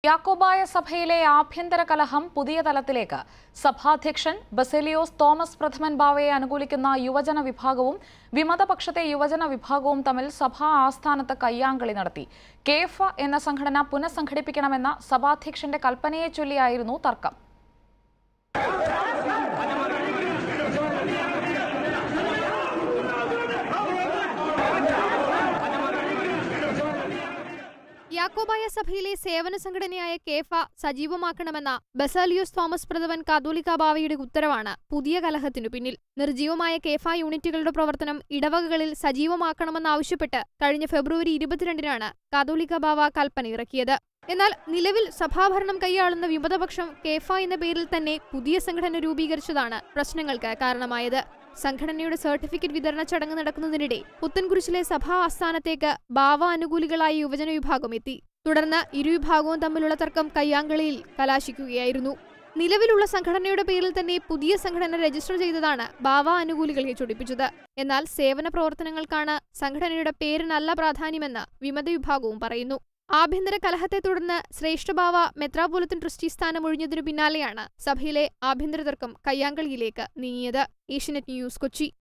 യാക്കോബായ സഭയിലെ ആഭ്യന്തര കലഹം പുതിയ തലത്തിലേക്ക് സഭാധ്യക്ഷൻ ബസേലിയോസ് തോമസ് പ്രഥമൻ ബാവയെ അനുകൂലിക്കുന്ന യുവജന വിഭാഗവും വിമതപക്ഷത്തെ യുവജന വിഭാഗവും തമ്മിൽ സഭാ ആസ്ഥാനത്ത് കയ്യാങ്കളി നടത്തി കേഫ എന്ന സംഘടന പുനഃസംഘടിപ്പിക്കണമെന്ന സഭാധ്യക്ഷന്റെ കൽപ്പനയെ ചൊല്ലിയായിരുന്നു തർക്കം യാക്കോബായ സഭയിലെ സേവന സംഘടനയായ കേഫ സജീവമാക്കണമെന്ന ബസാലിയോസ് തോമസ് പ്രഥമൻ കാതോലിക്ക ബാവയുടെ ഉത്തരവാണ് പുതിയ കലഹത്തിനു പിന്നിൽ നിർജീവമായ കേഫ യൂണിറ്റുകളുടെ പ്രവർത്തനം ഇടവകകളിൽ സജീവമാക്കണമെന്നാവശ്യപ്പെട്ട് കഴിഞ്ഞ ഫെബ്രുവരി ഇരുപത്തിരണ്ടിനാണ് കാതോലിക്ക ബാവ കൽപ്പന ഇറക്കിയത് എന്നാൽ നിലവിൽ സഭാഭരണം കൈയാളുന്ന വിമതപക്ഷം കേഫ എന്ന പേരിൽ തന്നെ പുതിയ സംഘടന രൂപീകരിച്ചതാണ് പ്രശ്നങ്ങൾക്ക് കാരണമായത് സംഘടനയുടെ സർട്ടിഫിക്കറ്റ് വിതരണ ചടങ്ങ് നടക്കുന്നതിനിടെ പുത്തൻകുരിശിലെ സഭാ ആസ്ഥാനത്തേക്ക് ബാവ അനുകൂലികളായ യുവജന വിഭാഗം എത്തി തുടർന്ന് ഇരുവിഭാഗവും തമ്മിലുള്ള തർക്കം കയ്യാങ്കളിയിൽ കലാശിക്കുകയായിരുന്നു നിലവിലുള്ള സംഘടനയുടെ പേരിൽ തന്നെ പുതിയ സംഘടന രജിസ്റ്റർ ചെയ്തതാണ് ബാവ അനുകൂലികളെ ചൊടിപ്പിച്ചത് എന്നാൽ സേവന പ്രവർത്തനങ്ങൾക്കാണ് സംഘടനയുടെ പേരിനല്ല പ്രാധാന്യമെന്ന് വിമത വിഭാഗവും പറയുന്നു ആഭ്യന്തര കലഹത്തെ തുടർന്ന് ശ്രേഷ്ഠഭാവ മെത്രാപോലിത്തൻ ട്രസ്റ്റി സ്ഥാനം ഒഴിഞ്ഞതിനു പിന്നാലെയാണ് സഭയിലെ ആഭ്യന്തര തർക്കം കയ്യാങ്കളിയിലേക്ക് നീങ്ങിയത് ഏഷ്യനെറ്റ് ന്യൂസ് കൊച്ചി